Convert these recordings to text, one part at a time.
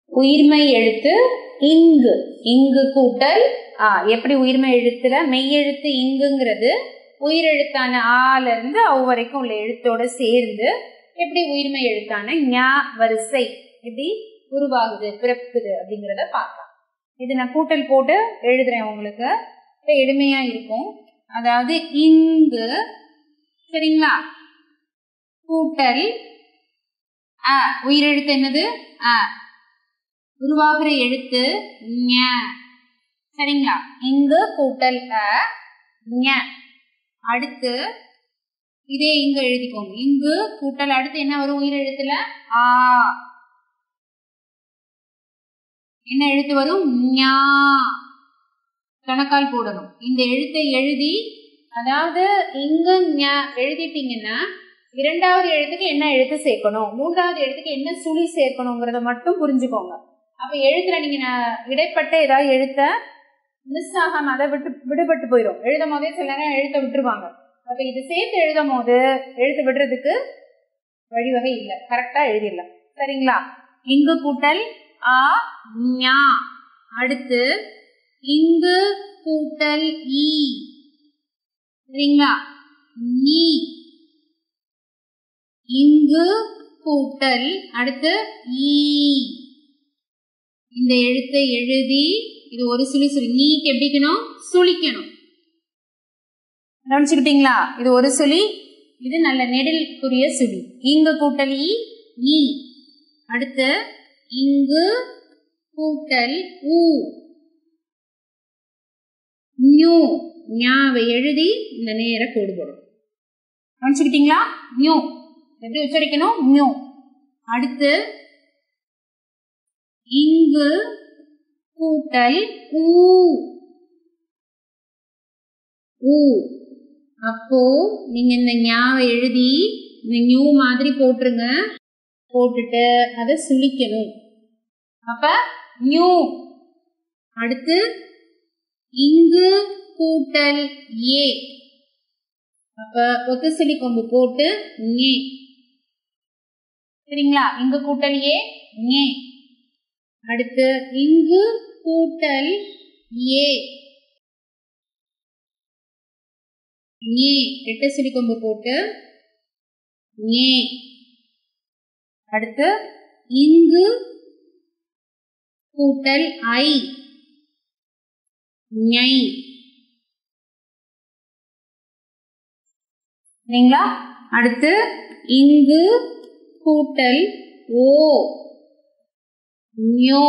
உயிர்மை எழுத்து இங்கு இங்கு கூட்டல் ஆ எப்படி உயிர்மை எழுத்துல மெய்யெழுத்து இங்குங்கிறது உயிரெழுத்தான ஆல இருந்து அவ் வரைக்கும் உள்ள எழுத்தோட சேர்ந்து எப்படி உயிர்மை எழுத்தான ஞா வரிசை எப்படி உருவாகுது பிறப்புது அப்படிங்கிறத பார்க்கலாம் இது நான் கூட்டல் போட்டு எழுதுறேன் உங்களுக்கு இப்ப எளிமையா இருக்கும் அதாவது இங்கு சரிங்களா கூட்டல் அ உயிரெழுத்து என்னது அ உருவாகிற எழுத்து ஞ சரிங்களா இங்கு கூட்டல் அ ஞ அடுத்து இதே இங்க எழுதிக்கோங்க இங்கு கூட்டல் அடுத்து என்ன வரும் உயிரெழுத்துல ஆ என்ன எழுத்து வரும் ஞா கணக்கால் போடணும் இந்த எழுத்தை எழுதி அதாவது இங்கு ஞ எழுதிட்டீங்கன்னா இரண்டாவது எழுத்துக்கு என்ன எழுத்து சேர்க்கணும் மூன்றாவது எழுத்துக்கு என்ன சுழி சேர்க்கணுங்கிறத மட்டும் புரிஞ்சுக்கோங்க அப்ப எழுத்துல நீங்க ந- இடைப்பட்ட ஏதாவது எழுத்த மிஸ் ஆகாம அதை விட்டு விடுபட்டு போயிடும் எழுதும் போதே சில நேரம் எழுத்த விட்டுருவாங்க அப்ப இது சேர்த்து எழுதும் போது எழுத்து விடுறதுக்கு வழிவகை இல்லை கரெக்டா எழுதிடலாம் சரிங்களா இங்கு கூட்டல் ஆ ஞா அடுத்து இங்கு கூட்டல் ஈ சரிங்களா நீ இங்கு கூட்டல் அடுத்து ஈ இந்த எழுத்தை எழுதி இது ஒரு சுழி சுழி நீக்கு எப்படிக்கணும் சுழிக்கணும் கவனிச்சுக்கிட்டீங்களா இது ஒரு சுழி இது நல்ல நெடிலுக்குரிய சுழி இங்கு கூட்டல் ஈ நீ அடுத்து இங்கு கூட்டல் ஊ நியூ ஞாவை எழுதி இந்த நேர கோடு போடும் கவனிச்சுக்கிட்டீங்களா நியூ எப்படி உச்சரிக்கணும் நியூ அடுத்து இங்கு கூட்டல் ஊ ஊ அப்போ நீங்க இந்த ஞாவை எழுதி இந்த நியூ மாதிரி போட்டுருங்க போட்டுட்டு அதை சுழிக்கணும் அப்ப நியூ அடுத்து இங்கு கூட்டல் ஏ அப்ப ஒத்துசிலி கொம்பு போட்டு ஞே சரிங்களா இங்கு கூட்டல் ஏ ஞே அடுத்து இங்கு கூட்டல் ஏ ஞே எட்டு சிலி கொம்பு போட்டு ஞே அடுத்து இங்கு கூட்டல் ஐ ஞை சரிங்களா அடுத்து இங்கு கூட்டல் ஓ ஞோ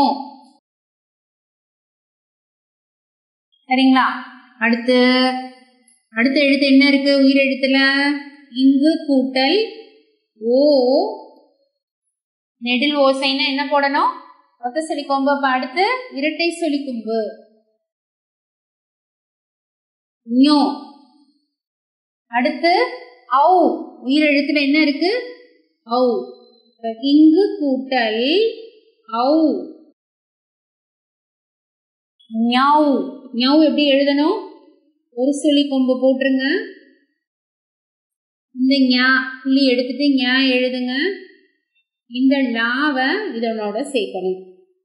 சரிங்களா அடுத்து அடுத்த எழுத்து என்ன இருக்கு உயிர் எழுத்துல இங்கு கூட்டல் ஓ நெடில் ஓசைன்னா என்ன போடணும் ஒத்த சொல்லி கொம்பு அப்ப அடுத்து இரட்டை சொல்லி கொம்பு ஞோ அடுத்து ஔ உயிர் எழுத்துல என்ன இருக்கு ஔ இப்ப இங்கு கூட்டல் ஔ ஞௌ ஞௌ எப்படி எழுதணும் ஒரு சுழி கொம்பு போட்டுருங்க இந்த ஞா புள்ளி எடுத்துட்டு ஞா எழுதுங்க இந்த லாவை இதனோட சேர்க்கணும்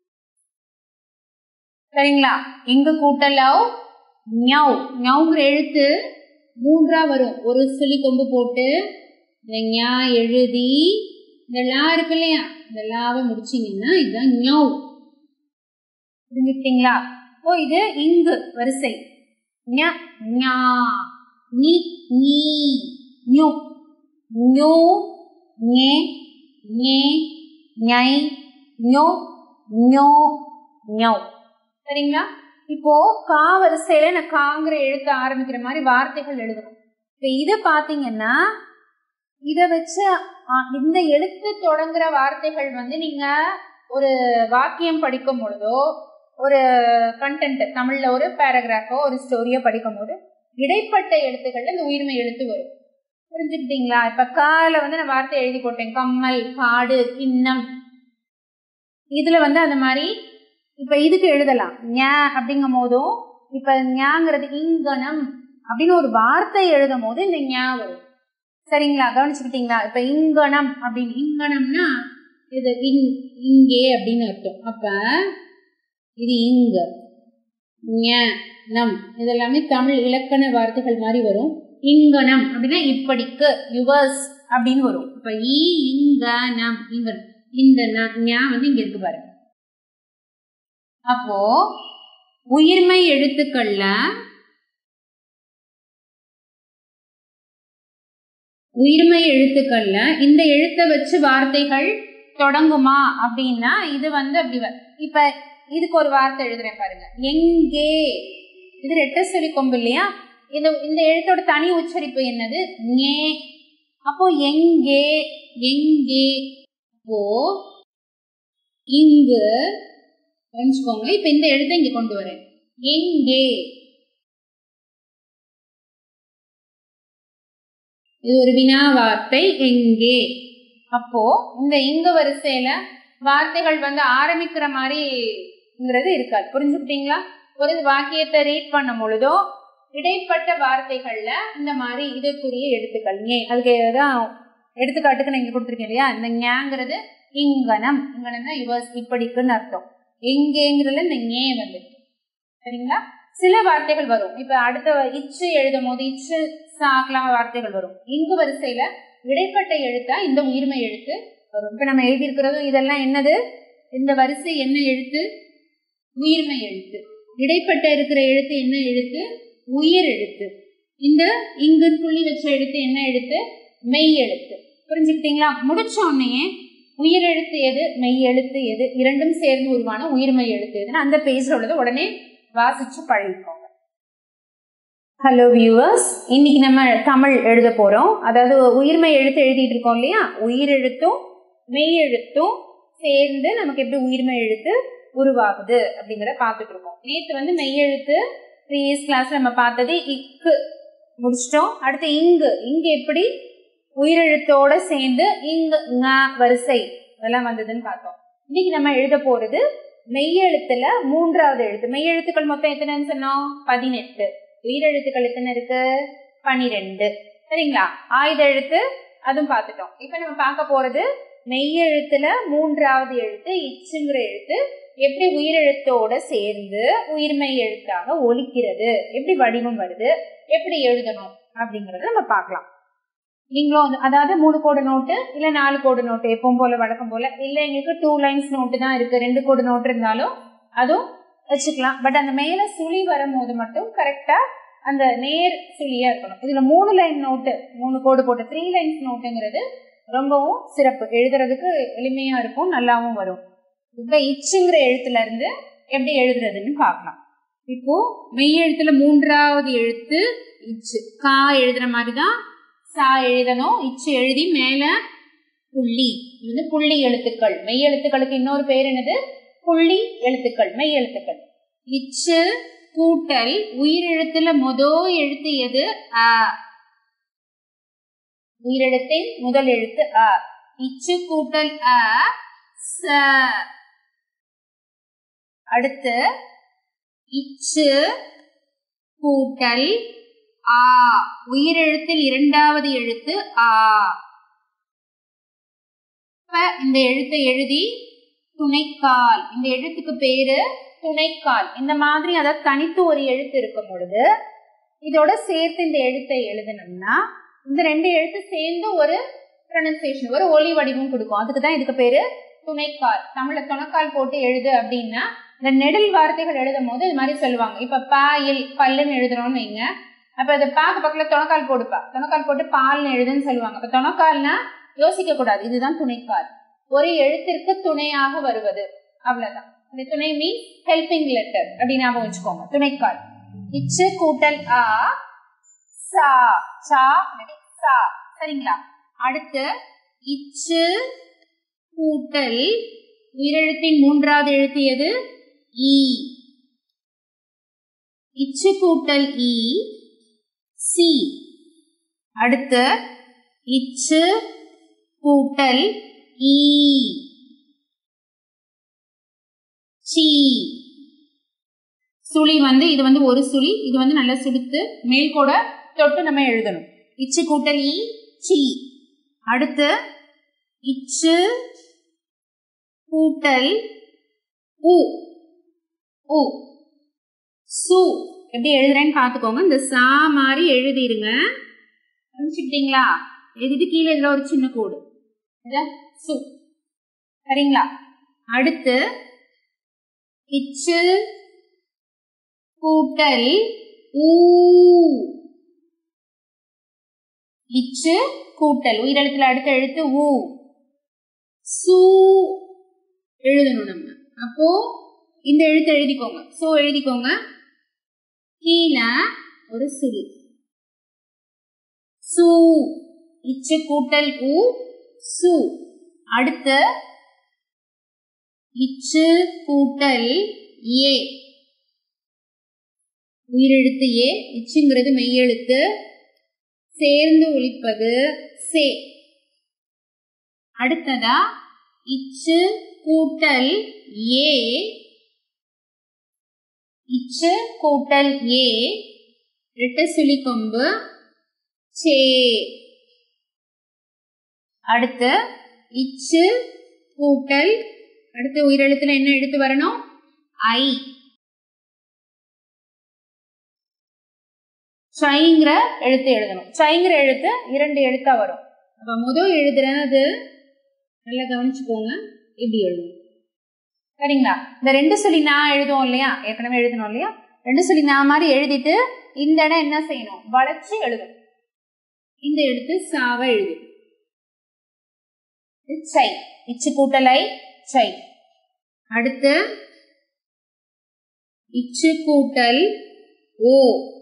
சரிங்களா இங்கு கூட்டல் ஔ ஞௌ ஞௌங்கிற எழுத்து மூன்றா வரும் ஒரு சுழி கொம்பு போட்டு இந்த ஞா எழுதி இந்த லா இருக்கு இல்லையா இந்த லாவை முடிச்சிங்கன்னா இதுதான் ஞௌ புரிஞ்சுக்கிட்டீங்களா ஓ இது இங்கு வரிசை ஞ ஞா நி நீ ஞு ஞு ஞே ஞே ஞை ஞோ ஞோ ஞௌ சரிங்களா இப்போ கா வரிசையில நான் காங்கிற எழுத்து ஆரம்பிக்கிற மாதிரி வார்த்தைகள் எழுதணும் இப்ப இதை பாத்தீங்கன்னா இத வச்சு ஆ, இந்த எழுத்து தொடங்குற வார்த்தைகள் வந்து நீங்க ஒரு வாக்கியம் படிக்கும் பொழுதோ ஒரு கண்டென்ட் தமிழ்ல ஒரு பேராகிராஃபோ ஒரு ஸ்டோரியோ படிக்கும் போது இடைப்பட்ட எழுத்துக்கள்ல இந்த உயிர்மை எழுத்து வரும் புரிஞ்சுக்கிட்டீங்களா இப்ப கால வந்து நான் வார்த்தை எழுதி போட்டேன் கம்மல் காடு கிண்ணம் இதுல வந்து அந்த மாதிரி இப்ப இதுக்கு எழுதலாம் ஞ அப்படிங்கும் போதும் இப்ப ஞாங்கிறது இங்கனம் அப்படின்னு ஒரு வார்த்தை எழுதும் போது இந்த ஞா வரும் சரிங்களா கவனிச்சுக்கிட்டீங்களா இப்ப இங்கனம் அப்படின்னு இங்கனம்னா இது இங் இங்கே அப்படின்னு அர்த்தம் அப்ப இது இங்க ஞ, நம் இதெல்லாமே தமிழ் இலக்கண வார்த்தைகள் மாதிரி வரும் இங்கனம் அப்படின்னா இப்படிக்கு யுவர்ஸ் அப்படின்னு வரும் இப்ப ஈ இங்க நம் இங்க இந்த ந- ஞ வந்து இங்க இருக்கு பாருங்க அப்போ உயிர்மை எழுத்துக்கள்ல உயிர்மை எழுத்துக்கள்ல இந்த எழுத்தை வச்சு வார்த்தைகள் தொடங்குமா அப்படின்னா இது வந்து அப்படி வ- இப்ப இதுக்கு ஒரு வார்த்தை எழுதுறேன் பாருங்க எங்கே இது ரெட்ட சொல்லி கொம்பு இல்லையா இந்த இந்த எழுத்தோட தனி உச்சரிப்பு என்னது ஞே அப்போ எங்கே எங்கே அப்போ இங்கு கவனிச்சுக்கோங்க இப்ப இந்த எழுத்தை இங்க கொண்டு வரேன் எங்கே இது ஒரு வினா வார்த்தை எங்கே அப்போ இந்த இங்க வரிசையில வார்த்தைகள் வந்து ஆரம்பிக்கிற மாதிரிங்கிறது இருக்காது புரிஞ்சுக்கிட்டீங்களா ஒரு வாக்கியத்தை ரீட் பண்ணும் பொழுதோ இடைப்பட்ட வார்த்தைகள்ல இந்த மாதிரி இதற்குரிய எழுத்துக்கள் ஏ அதுக்கு தான் எடுத்துக்காட்டுக்கு நான் இங்க கொடுத்துருக்கேன் இல்லையா இந்த ஞாங்கிறது இங்கனம் இங்கனம் தான் யுவர்ஸ் இப்படிக்குன்னு அர்த்தம் எங்கேங்கிறதுல இந்த ஞே வந்துருக்கு சரிங்களா சில வார்த்தைகள் வரும் இப்ப அடுத்த இச்சு எழுதும் போது இச்சு சாக்கலாம் வார்த்தைகள் வரும் இங்கு வரிசையில இடைப்பட்ட எழுத்தா இந்த உயிர்மை எழுத்து வரும் இப்ப நம்ம எழுதியிருக்கிறதும் இதெல்லாம் என்னது இந்த வரிசை என்ன எழுத்து உயிர்மை எழுத்து இடைப்பட்ட இருக்கிற எழுத்து என்ன எழுத்து உயிர் எழுத்து இந்த இங்கு புள்ளி வச்ச எழுத்து என்ன எழுத்து மெய் எழுத்து புரிஞ்சுக்கிட்டீங்களா முடிச்ச உடனே உயிர் எழுத்து எது மெய் எழுத்து எது இரண்டும் சேர்ந்து உருவான உயிர்மெய் எழுத்து எதுன்னு அந்த பேஜ்ல உள்ளது உடனே வாசிச்சு பழகிக்கோங்க ஹலோ வியூவர்ஸ் இன்னைக்கு நம்ம தமிழ் எழுத போறோம் அதாவது உயிர்மை எழுத்து எழுதிட்டு இருக்கோம் இல்லையா உயிர் எழுத்தும் மெய் எழுத்தும் சேர்ந்து நமக்கு எப்படி உயிர்மை எழுத்து உருவாகுது அப்படிங்கிறத பார்த்துட்டு இருக்கோம் நேற்று வந்து மெய் எழுத்து ப்ரீவியஸ் கிளாஸ்ல நம்ம பார்த்தது இக்கு முடிச்சிட்டோம் அடுத்து இங்கு இங்கு எப்படி உயிரெழுத்தோட சேர்ந்து இங்கு ங வரிசை இதெல்லாம் வந்ததுன்னு பார்த்தோம் இன்னைக்கு நம்ம எழுத போறது மெய்யெழுத்துல மூன்றாவது எழுத்து மெய்யெழுத்துக்கள் மொத்தம் எத்தனைன்னு சொன்னோம் பதினெட்டு உயிரெழுத்துக்கள் எத்தனை இருக்கு பனிரெண்டு சரிங்களா ஆயுத எழுத்து அதுவும் பார்த்துட்டோம் இப்ப நம்ம பார்க்க போறது மெய்யெழுத்துல மூன்றாவது எழுத்து இச்சுங்கிற எழுத்து எப்படி உயிரெழுத்தோட சேர்ந்து உயிர்மெய் எழுத்தாக ஒலிக்கிறது எப்படி வடிவம் வருது எப்படி எழுதணும் அப்படிங்கறத நம்ம பார்க்கலாம் நீங்களும் வந்து- அதாவது மூணு கோடு நோட்டு இல்ல நாலு கோடு நோட்டு எப்பவும் போல வழக்கம் போல இல்ல எங்களுக்கு டூ லைன்ஸ் நோட்டு தான் இருக்கு ரெண்டு கோடு நோட்டு இருந்தாலும் அதுவும் வச்சுக்கலாம் பட் அந்த மேல சுழி வரும்போது மட்டும் கரெக்டா அந்த நேர் சுழியா இருக்கணும் இதுல மூணு லைன் நோட்டு மூணு கோடு போட்டு த்ரீ லைன்ஸ் நோட்டுங்கிறது ரொம்பவும் சிறப்பு எழுதுறதுக்கு எளிமையா இருக்கும் நல்லாவும் வரும் இப்ப இச்சுங்கிற எழுத்துல இருந்து எப்படி எழுதுறதுன்னு பார்க்கலாம் இப்போ மெய் எழுத்துல மூன்றாவது எழுத்து இச்சு கா எழுதுற மாதிரிதான் சா எழுதணும் இச்சு எழுதி மேல புள்ளி இது வந்து புள்ளி எழுத்துக்கள் மெய் எழுத்துக்களுக்கு இன்னொரு பேர் என்னது புள்ளி எழுத்துக்கள் மெய் எழுத்துக்கள் இச்சு கூட்டல் உயிரெழுத்துல மொதோ எழுத்து எது அ உயிரெழுத்தின் முதல் எழுத்து அ இச்சு கூட்டல் அ ச அடுத்து இச்சு கூட்டல் ஆ உயிரெழுத்தில் இரண்டாவது எழுத்து ஆ இப்ப இந்த எழுத்தை எழுதி துணைக்கால் இந்த எழுத்துக்கு பேரு துணைக்கால் இந்த மாதிரி அதாவது தனித்து ஒரு எழுத்து இருக்கும் பொழுது இதோட சேர்த்து இந்த எழுத்தை எழுதணும்னா இந்த ரெண்டு எழுத்து சேர்ந்து ஒரு ப்ரொனன்சியேஷன் ஒரு ஒலி வடிவம் கொடுக்கும் அதுக்கு தான் இதுக்கு பேரு துணைக்கால் தமிழ்ல துணைக்கால் போட்டு எழுது அப்படின்னா இந்த நெடில் வார்த்தைகள் எழுதும் போது இது மாதிரி சொல்லுவாங்க இப்ப பா இல் பல்லுன்னு எழுதுறோம்னு வைங்க அப்ப இது பாக்கு பக்கத்துல துணைக்கால் போடுப்பா துணைக்கால் போட்டு பால்னு எழுதுன்னு சொல்லுவாங்க அப்ப துணைக்கால்னா யோசிக்க கூடாது இதுதான் துணைக்கால் ஒரு எழுத்திற்கு துணையாக வருவது அவ்வளவுதான் இந்த துணை மீன்ஸ் ஹெல்பிங் லெட்டர் அப்படின்னு ஞாபகம் வச்சுக்கோங்க துணைக்கால் இச்சு கூட்டல் ஆ சா சா இல்லாட்டி சா சரிங்களா அடுத்து இச்சு கூட்டல் உயிரெழுத்தின் மூன்றாவது எழுத்து எது ஈ இச்சு கூட்டல் ஈ சி அடுத்து இச்சு கூட்டல் ஈ சி சுழி வந்து இது வந்து ஒரு சுழி இது வந்து நல்லா சுடுத்து மேல் கூட தொட்டு நம்ம எழுதணும் இச்சு கூட்டல் ஈ சி அடுத்து இச்சு கூட்டல் உ உ சு எப்படி எழுதுறேன்னு பார்த்துக்கோங்க இந்த சா மாதிரி எழுதிருங்க கவனிச்சுக்கிட்டீங்களா எழுதிட்டு கீழே இதில் ஒரு சின்ன கோடு இது சு சரிங்களா அடுத்து இச்சு கூட்டல் ஊ இச்சு கூட்டல் உயிரெழுத்துல அடுத்த எழுத்து ஊ சு எழுதணும் நம்ம அப்போ இந்த எழுத்து எழுதிக்கோங்க சோ எழுதிக்கோங்க கீழே ஒரு சுழி சு இச்சு கூட்டல் உ சு அடுத்து இச்சு கூட்டல் ஏ உயிரெழுத்து ஏ இச்சுங்கிறது மெய்யெழுத்து சேர்ந்து ஒழிப்பது சே அடுத்ததா இச்சு கூட்டல் ஏ இச்சு கூட்டல் ஏ ரெட்ட சுழி கொம்பு சே அடுத்து இச்சு கூட்டல் அடுத்து உயிரெழுத்துல என்ன எழுத்து வரணும் ஐ சைங்கிற எழுத்து எழுதணும் சைங்கிற எழுத்து இரண்டு எழுத்தா வரும் அப்ப முதல் எழுதுறது நல்லா கவனிச்சுக்கோங்க இப்படி எழுதணும் சரிங்களா இந்த ரெண்டு சொல்லி நான் எழுதுவோம் இல்லையா ஏற்கனவே எழுதணும் இல்லையா ரெண்டு சொல்லி நான் மாதிரி எழுதிட்டு இந்த இடம் என்ன செய்யணும் வளைச்சு எழுதணும் இந்த எழுத்து சாவ எழுது சை இச்சு கூட்டலை சை அடுத்து இச்சு கூட்டல் ஓ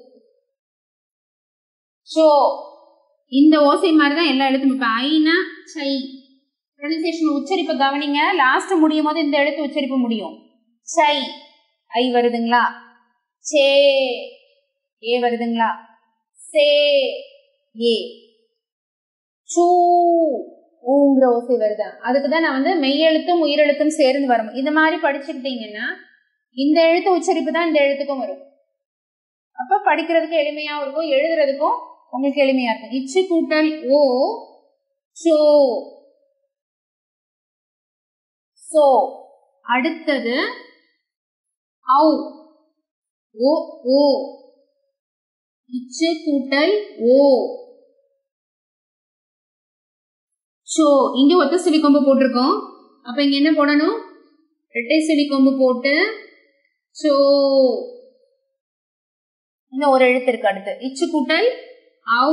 சோ இந்த ஓசை மாதிரி தான் எல்லா எழுத்தும் இப்ப ஐனா சை ப்ரொனன்சியேஷன் உச்சரிப்பு கவனிங்க லாஸ்ட் முடியும் போது இந்த எழுத்து உச்சரிப்பு முடியும் சை ஐ வருதுங்களா சே ஏ வருதுங்களா சே ஏ சூ ஊங்கிற ஓசை வருதா அதுக்கு தான் நான் வந்து மெய்யெழுத்தும் உயிரெழுத்தும் சேர்ந்து வரும் இந்த மாதிரி படிச்சுக்கிட்டீங்கன்னா இந்த எழுத்து உச்சரிப்பு தான் இந்த எழுத்துக்கும் வரும் அப்ப படிக்கிறதுக்கு எளிமையாவும் இருக்கும் எழுதுறதுக்கும் உங்களுக்கு எளிமையா இருக்கும் இச்சு கூட்டல் ஓ சோ சோ அடுத்தது ஔ ஓ ஓ இச்சு கூட்டல் ஓ சோ இங்க ஒத்த சிலி கொம்பு போட்டிருக்கோம் அப்ப இங்க என்ன போடணும் ரெட்டை சிலி கொம்பு போட்டு சோ இன்னும் ஒரு எழுத்து இருக்கு அடுத்து இச்சு கூட்டல் ஔ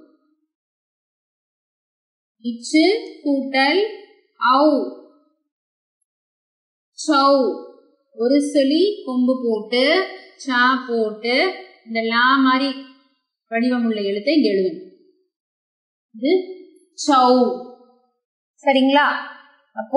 இச்சு கூட்டல் ஔ சௌ ஒரு சொல்லி கொம்பு போட்டு சா போட்டு இந்த லா மாதிரி வடிவம் உள்ள எழுத்தை இங்க எழுதணும் இது சௌ சரிங்களா அப்போ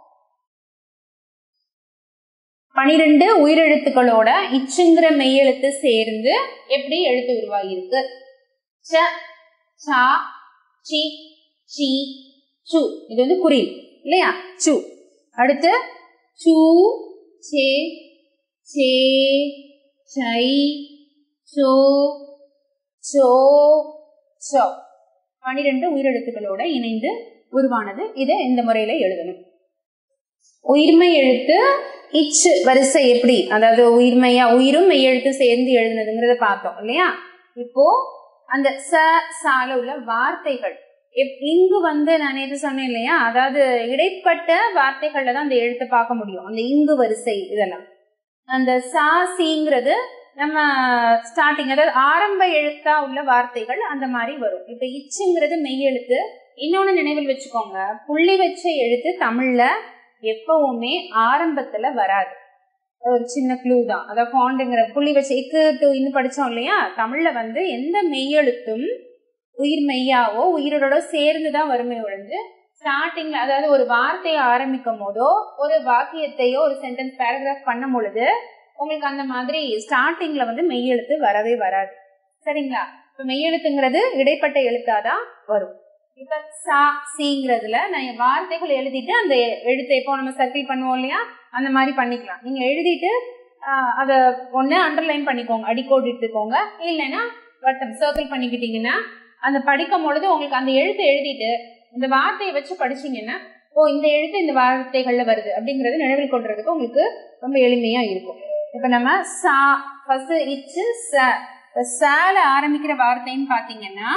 பனிரெண்டு உயிரெழுத்துக்களோட இச்சுங்கிற மெய்யெழுத்து சேர்ந்து எப்படி எழுத்து உருவாகி இருக்கு ச சா சி சி சு இது வந்து குறில் இல்லையா சு அடுத்து சு சே சே சை சோ சோ சோ பனிரெண்டு உயிரெழுத்துக்களோட இணைந்து உருவானது இதை இந்த முறையில எழுதணும் உயிர்மை எழுத்து இச்சு வரிசை எப்படி அதாவது உயிர்மையா உயிரும் மெய்யெழுத்து சேர்ந்து எழுதுனதுங்கிறத பார்த்தோம் இல்லையா இப்போ அந்த ச சால உள்ள வார்த்தைகள் எப்- இங்கு வந்து நான் எது சொன்னேன் இல்லையா அதாவது இடைப்பட்ட வார்த்தைகள்ல தான் அந்த எழுத்தை பார்க்க முடியும் அந்த இங்கு வரிசை இதெல்லாம் அந்த சா சிங்கிறது நம்ம ஸ்டார்டிங் அதாவது ஆரம்ப எழுத்தா உள்ள வார்த்தைகள் அந்த மாதிரி வரும் இப்ப இச்சுங்கிறது மெய் எழுத்து இன்னொன்னு நினைவில் வச்சுக்கோங்க புள்ளி வச்ச எழுத்து தமிழ்ல எப்பவுமே ஆரம்பத்துல வராது அது ஒரு சின்ன க்ளூ தான் அதாவது ஃபாண்டுங்கிற புள்ளி வச்ச இக்கு டு இன்னும் படிச்சோம் இல்லையா தமிழ்ல வந்து எந்த மெய்யெழுத்தும் உயிர் மெய்யாவோ உயிரோட சேர்ந்து தான் வருமே ஒழிஞ்சு ஸ்டார்டிங்ல அதாவது ஒரு வார்த்தையை ஆரம்பிக்கும் போதோ ஒரு வாக்கியத்தையோ ஒரு சென்டென்ஸ் பேராகிராஃப் பண்ணும் பொழுது உங்களுக்கு அந்த மாதிரி ஸ்டார்டிங்ல வந்து மெய்யெழுத்து வரவே வராது சரிங்களா இப்ப மெய்யெழுத்துங்கிறது இடைப்பட்ட எழுத்தாதான் வரும் இப்ப சா சிங்கிறதுல நான் வார்த்தைகள் எழுதிட்டு அந்த எழுத்தை இப்போ நம்ம சர்க்கிள் பண்ணுவோம் இல்லையா அந்த மாதிரி பண்ணிக்கலாம் நீங்க எழுதிட்டு ஆஹ், அத ஒண்ணு அண்டர்லைன் பண்ணிக்கோங்க அடிக்கோடு எடுத்துக்கோங்க இல்லைன்னா வட்டம் சர்க்கிள் பண்ணிக்கிட்டீங்கன்னா அந்த படிக்கும் பொழுது உங்களுக்கு அந்த எழுத்தை எழுதிட்டு இந்த வார்த்தையை வச்சு படிச்சீங்கன்னா ஓ இந்த எழுத்து இந்த வார்த்தைகள்ல வருது அப்படிங்கறது நினைவில் கொள்றதுக்கு உங்களுக்கு ரொம்ப எளிமையா இருக்கும் இப்ப நம்ம சா ஃபர்ஸ்ட் இச்சு ச இப்ப சால ஆரம்பிக்கிற வார்த்தைன்னு பாத்தீங்கன்னா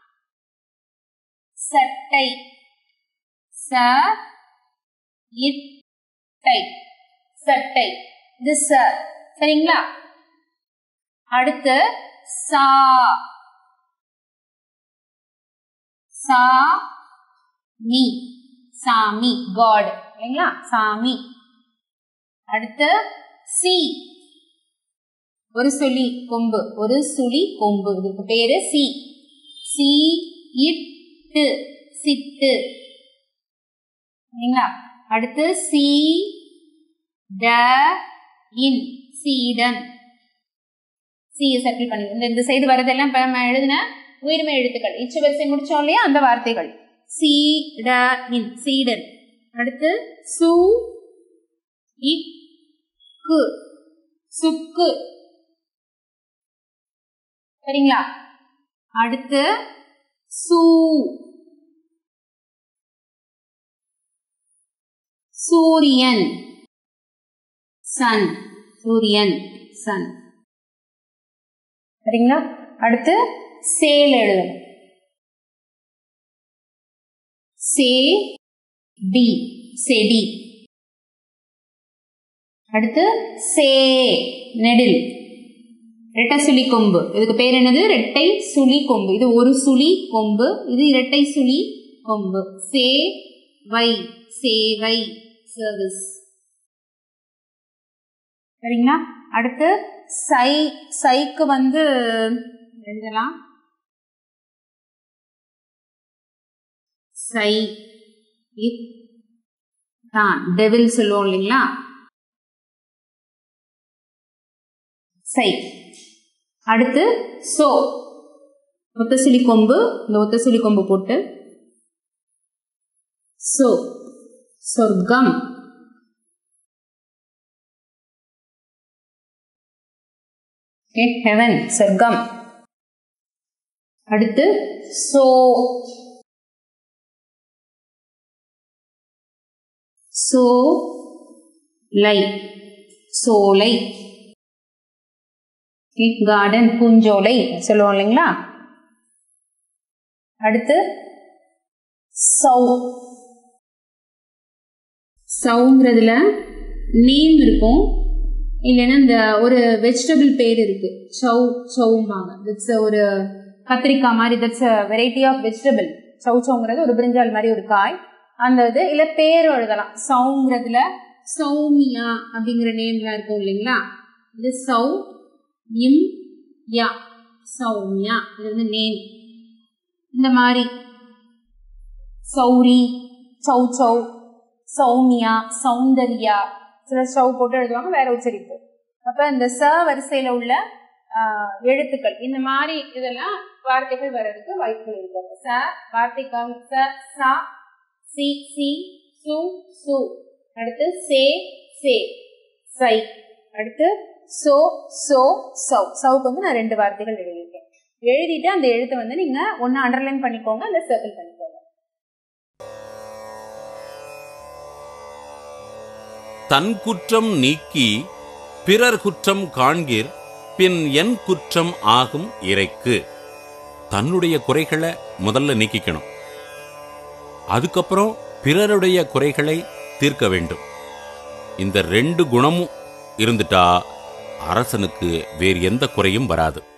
சட்டை ச இட்டை சட்டை இது ச சரிங்களா அடுத்து சா சா மீ சாமி காட் இல்லைங்களா சாமி அடுத்து சி ஒரு சுழி கொம்பு ஒரு சுழி கொம்பு இதுக்கு பேரு சி சி இட்டு சிட்டு சரிங்களா அடுத்து சி ட இன் சீடன் சியை சர்க்கிள் பண்ணி இந்த இந்த சைடு வரதெல்லாம் இப்ப நம்ம எழுதின உயிர்மை எழுத்துக்கள் இச்சு வரிசை முடிச்சோம் இல்லையா அந்த வார்த்தைகள் சி ட இன் சீடன் அடுத்து சு இக்கு சுக்கு சரிங்களா அடுத்து சூ சூரியன் சன் சூரியன் சன் சரிங்களா அடுத்து சேல் எழுதணும் சே டி செடி அடுத்து சே நெடில் இரட்டை சுழி கொம்பு இதுக்கு பேர் என்னது இரட்டை சுழி கொம்பு இது ஒரு சுழி கொம்பு இது இரட்டை சுழி கொம்பு சே வை சேவை சர்வீஸ் சரிங்களா அடுத்து சை சைக்கு வந்து எழுதலாம் சை இத் தான் டெவில் சொல்லுவோம் இல்லைங்களா சை அடுத்து சோ ஒத்தசுழி கொம்பு இந்த ஒத்தசுழி கொம்பு போட்டு சோ சொர்க்கம் ஹெவன் சொர்க்கம் அடுத்து சோ சோ லை சோலை கார்டன் பூஞ்சோலை சொல்லுவோம் இல்லைங்களா அடுத்து சௌ சவுங்கிறதுல நேம் இருக்கும் இல்லைன்னா இந்த ஒரு வெஜிடபிள் பேர் இருக்கு சௌ சௌம்பாங்க தட்ஸ் ஒரு கத்திரிக்காய் மாதிரி that's a variety of vegetable சௌ சௌங்கிறது ஒரு பிரிஞ்சால் மாதிரி ஒரு காய் அந்த இது இல்ல பேர் எழுதலாம் சௌங்கிறதுல சௌமியா அப்படிங்கிற நேம்லாம் இருக்கும் இல்லைங்களா இது சௌ இம் யா சௌமியா இது வந்து நேம் இந்த மாதிரி சௌரி சௌ சௌ சௌமியா சௌந்தர்யா சில ஸ்டவ் போட்டு எழுதுவாங்க வேற உச்சரிப்பு அப்ப இந்த ச வரிசையில உள்ள எழுத்துக்கள் இந்த மாதிரி இதெல்லாம் வார்த்தைகள் வர்றதுக்கு வாய்ப்புகள் இருக்கு ச வார்த்தைக்காக ச சா சி சி சு சு அடுத்து சே சே சை அடுத்து சோ சோ சௌ சவுக்கு வந்து நான் ரெண்டு வார்த்தைகள் எழுதியிருக்கேன் எழுதிட்டு அந்த எழுத்தை வந்து நீங்க ஒன்னு அண்டர்லைன் பண்ணிக்கோங்க இல்ல சர்க்கிள் பண்ணிக்கோங்க தன் குற்றம் நீக்கி பிறர் குற்றம் காண்கிற் பின் என் குற்றம் ஆகும் இறைக்கு தன்னுடைய குறைகளை முதல்ல நீக்கிக்கணும் அதுக்கப்புறம் பிறருடைய குறைகளை தீர்க்க வேண்டும் இந்த ரெண்டு குணமும் இருந்துட்டா அரசனுக்கு வேறு எந்த குறையும் வராது